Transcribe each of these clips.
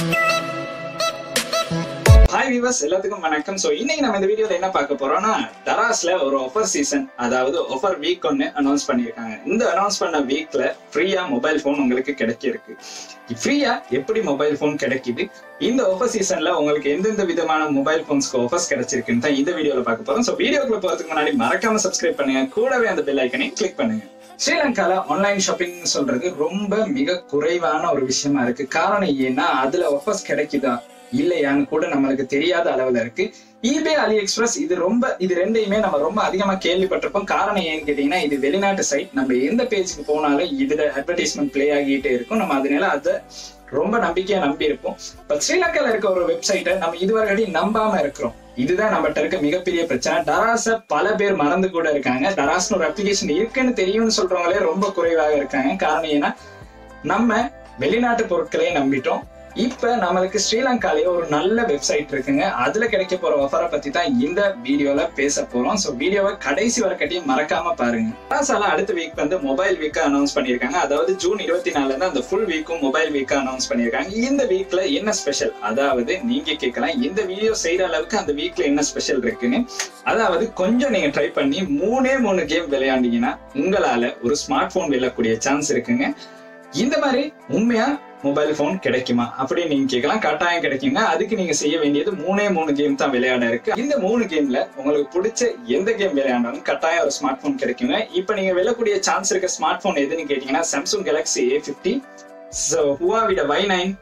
hi viewers எல்லாத்துக்கும் வணக்கம் so இன்னைக்கு நம்ம இந்த வீடியோல என்ன பார்க்க போறோம்னா டராஸ்ல ஒரு ஆஃபர் சீசன் அதாவது ஆஃபர் வீக் ஒன்னு அனௌன்ஸ் பண்ணிருக்காங்க இந்த அனௌன்ஸ் பண்ண வீக்ல ஃப்ரீயா மொபைல் போன் உங்களுக்கு கிடைக்க இருக்கு ஃப்ரீயா எப்படி மொபைல் போன் கிடைக்குது இந்த ஆஃபர் சீசன்ல உங்களுக்கு எந்தெந்த விதமான மொபைல் போன்ஸ்க்கு ஆஃபர்ஸ் கிடைச்சிருக்குன்னு தான் இந்த வீடியோல பார்க்க போறோம் சோ வீடியோக்குள்ள போறதுக்கு முன்னாடி மறக்காம சப்ஸ்கிரைப் பண்ணுங்க கூடவே அந்த பெல் ஐக்கனையும் கிளிக் பண்ணுங்க ஸ்ரீலங்கால ஆன்லைன் ஷாப்பிங் சொல்றது ரொம்ப மிக குறைவான ஒரு விஷயமா இருக்கு காரணம் ஏன்னா அதுல ஆஃபர்ஸ் கிடைக்குதா இல்லையான்னு கூட நம்மளுக்கு தெரியாத அளவுல இருக்கு eBay அலி எக்ஸ்பிரஸ் இது ரொம்ப இது ரெண்டையுமே நம்ம ரொம்ப அதிகமா கேள்விப்பட்டிருப்போம் காரணம் ஏன்னு கேட்டீங்கன்னா இது வெளிநாட்டு சைட் நம்ம எந்த பேஜுக்கு போனாலும் இதுல அட்வர்டைஸ்மெண்ட் பிளே ஆகிட்டே இருக்கும் நம்ம அதனால அதை ரொம்ப நம்பிக்கையா நம்பி இருப்போம் பட் ஸ்ரீலங்கால இருக்க ஒரு வெப்சைட்டை நம்ம இதுவரை நம்பாம இருக்கிறோம் இதுதான் நம்மகிட்ட இருக்க மிகப்பெரிய பிரச்சனை டராஸ பல பேர் மறந்து கூட இருக்காங்க டராஸ்னு ஒரு அப்ளிகேஷன் இருக்குன்னு தெரியும்னு சொல்றவங்களே ரொம்ப குறைவாக இருக்காங்க காரணம் ஏன்னா நம்ம வெளிநாட்டு பொருட்களையே நம்பிட்டோம் இப்ப நம்மளுக்கு ஸ்ரீலங்காலேயே ஒரு நல்ல வெப்சைட் இருக்குங்க அதுல கிடைக்க போற ஆஃபரை பத்தி தான் இந்த வீடியோல பேச போறோம் சோ வீடியோவை கடைசி வரைக்கட்டையும் மறக்காம பாருங்க டராஸால அடுத்த வீக் வந்து மொபைல் வீக்கா அனௌன்ஸ் பண்ணிருக்காங்க அதாவது ஜூன் இருபத்தி நாலுல இருந்து அந்த ஃபுல் வீக்கும் மொபைல் வீக்கா அனௌன்ஸ் பண்ணிருக்காங்க இந்த வீக்ல என்ன ஸ்பெஷல் அதாவது நீங்க கேட்கலாம் இந்த வீடியோ செய்யற அளவுக்கு அந்த வீக்ல என்ன ஸ்பெஷல் இருக்குன்னு அதாவது கொஞ்சம் நீங்க ட்ரை பண்ணி மூணே மூணு கேம் விளையாண்டீங்கன்னா உங்களால ஒரு ஸ்மார்ட் போன் வெல்லக்கூடிய சான்ஸ் இருக்குங்க இந்த மாதிரி உண்மையா மொபைல் போன் கிடைக்குமா அப்படின்னு நீங்க கேட்கலாம் கட்டாயம் கிடைக்குங்க அதுக்கு நீங்க செய்ய வேண்டியது மூணே மூணு கேம் தான் விளையாட இருக்கு இந்த மூணு கேம்ல உங்களுக்கு பிடிச்ச எந்த கேம் விளையாண்டாலும் கட்டாயம் ஒரு ஸ்மார்ட் போன் கிடைக்குங்க இப்ப நீங்க வெல்லக்கூடிய சான்ஸ் இருக்க ஸ்மார்ட் போன் எதுன்னு கேட்டீங்கன்னா சாம்சங் கேலக்ஸி ஏ பிப்டி ஹுவாவிட வை நைன்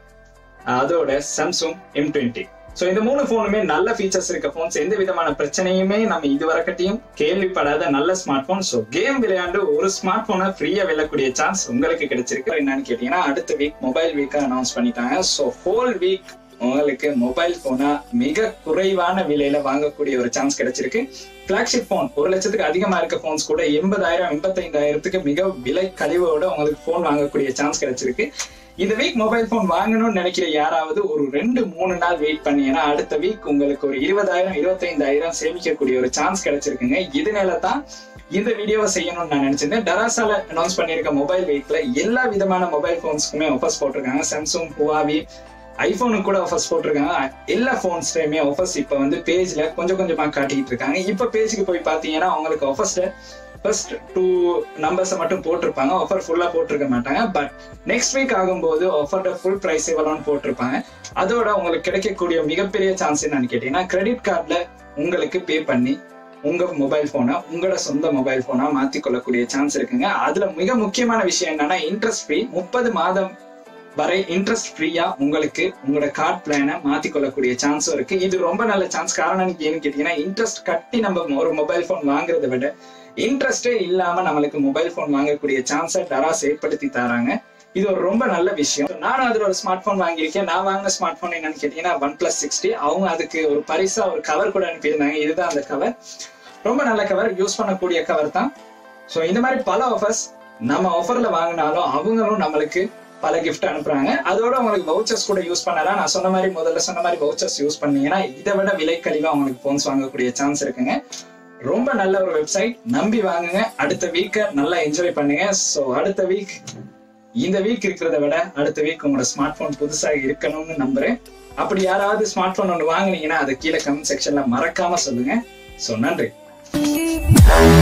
அதோட சாம்சங் எம் டுவெண்ட்டி சோ இந்த மூணு போனுமே நல்ல ஃபீச்சர்ஸ் இருக்க போன்ஸ் எந்த விதமான பிரச்சனையுமே நம்ம இதுவரைக்கட்டையும் கேள்விப்படாத நல்ல ஸ்மார்ட் போன் சோ கேம் விளையாண்டு ஒரு ஸ்மார்ட் போனை ஃப்ரீயா வெல்லக்கூடிய சான்ஸ் உங்களுக்கு கிடைச்சிருக்கு என்னன்னு கேட்டீங்கன்னா அடுத்த வீக் மொபைல் வீக்கா அனௌன்ஸ் பண்ணிட்டாங்க சோ ஹோல் வீக் உங்களுக்கு மொபைல் போனா மிக குறைவான விலையில வாங்கக்கூடிய ஒரு சான்ஸ் கிடைச்சிருக்கு பிளாக்ஷிப் போன் ஒரு லட்சத்துக்கு அதிகமா இருக்க போன்ஸ் கூட எண்பதாயிரம் எண்பத்தைந்தாயிரத்துக்கு மிக விலை கழிவோட உங்களுக்கு போன் வாங்கக்கூடிய சான்ஸ் கிடைச்சிருக்கு இந்த வீக் மொபைல் போன் வாங்கணும்னு நினைக்கிற யாராவது ஒரு ரெண்டு மூணு நாள் வெயிட் பண்ணீங்கன்னா அடுத்த வீக் உங்களுக்கு ஒரு இருபதாயிரம் இருபத்தைந்தாயிரம் சேமிக்கக்கூடிய ஒரு சான்ஸ் கிடைச்சிருக்குங்க இதனால தான் இந்த வீடியோவை செய்யணும்னு நான் நினைச்சிருந்தேன் டராசால அனௌன்ஸ் பண்ணியிருக்க மொபைல் வீக்ல எல்லா விதமான மொபைல் போன்ஸ்க்குமே ஆஃபர்ஸ் போட்டிருக்காங்க சாம்சங் ஹுவாவி ஐபோனுக்கு கூட ஆஃபர்ஸ் போட்டிருக்காங்க எல்லா போன்ஸ்லயுமே ஆஃபர்ஸ் இப்ப வந்து பேஜ்ல கொஞ்சம் கொஞ்சமா காட்டிட்டு இருக்காங்க இப்ப பேஜுக்கு போய் பாத்தீங்கன்னா அவங்களுக்கு ஆஃபர்ஸ்ல ஃபர்ஸ்ட் டூ நம்பர்ஸை மட்டும் போட்டிருப்பாங்க ஆஃபர் ஃபுல்லா போட்டிருக்க மாட்டாங்க பட் நெக்ஸ்ட் வீக் ஆகும்போது ஆஃபரோட ஃபுல் பிரைஸ் எவ்வளோன்னு போட்டிருப்பாங்க அதோட உங்களுக்கு கிடைக்கக்கூடிய மிகப்பெரிய சான்ஸ் என்னன்னு கேட்டீங்கன்னா கிரெடிட் கார்டுல உங்களுக்கு பே பண்ணி உங்க மொபைல் போனை உங்களோட சொந்த மொபைல் போனா மாத்தி கொள்ளக்கூடிய சான்ஸ் இருக்குங்க அதுல மிக முக்கியமான விஷயம் என்னன்னா இன்ட்ரெஸ்ட் ஃப்ரீ முப்பது மாதம் வரை இன்ட்ரெஸ்ட் ஃப்ரீயா உங்களுக்கு உங்களோட கார்ட் பிளானை மாத்தி கொள்ளக்கூடிய சான்ஸும் இருக்கு இது ரொம்ப நல்ல சான்ஸ் காரணம் ஏன்னு கேட்டீங்கன்னா இன்ட்ரெஸ்ட் கட்டி நம்ம ஒரு மொபைல் போன் வாங்குறதை விட இன்ட்ரெஸ்டே இல்லாம நம்மளுக்கு மொபைல் போன் வாங்கக்கூடிய சான்ஸை டராஸ் ஏற்படுத்தி தராங்க இது ஒரு ரொம்ப நல்ல விஷயம் நானும் அதுல ஒரு ஸ்மார்ட் போன் வாங்கியிருக்கேன் நான் வாங்கின ஸ்மார்ட் போன் என்னன்னு கேட்டீங்கன்னா ஒன் பிளஸ் சிக்ஸ்டி அவங்க அதுக்கு ஒரு பரிசா ஒரு கவர் கூட அனுப்பியிருந்தாங்க இதுதான் அந்த கவர் ரொம்ப நல்ல கவர் யூஸ் பண்ணக்கூடிய கவர் தான் ஸோ இந்த மாதிரி பல ஆஃபர்ஸ் நம்ம ஆஃபர்ல வாங்கினாலும் அவங்களும் நம்மளுக்கு பல கிஃப்ட் அனுப்புறாங்க அதோட உங்களுக்கு வவுச்சர்ஸ் கூட யூஸ் பண்ணலாம் நான் சொன்ன மாதிரி முதல்ல சொன்ன மாதிரி வவுச்சர்ஸ் யூஸ் பண்ணீங்கன்னா இதை விட விலை கழிவா உங்களுக்கு போன்ஸ் வாங்கக்கூடிய சான்ஸ் இருக்குங்க ரொம்ப நல்ல ஒரு வெப்சைட் நம்பி வாங்குங்க அடுத்த வீக்கை நல்லா என்ஜாய் பண்ணுங்க ஸோ அடுத்த வீக் இந்த வீக் இருக்கிறத விட அடுத்த வீக் உங்களோட ஸ்மார்ட் போன் புதுசாக இருக்கணும்னு நம்புறேன் அப்படி யாராவது ஸ்மார்ட் போன் ஒன்று வாங்குனீங்கன்னா அதை கீழே கமெண்ட் செக்ஷன்ல மறக்காம சொல்லுங்க ஸோ நன்றி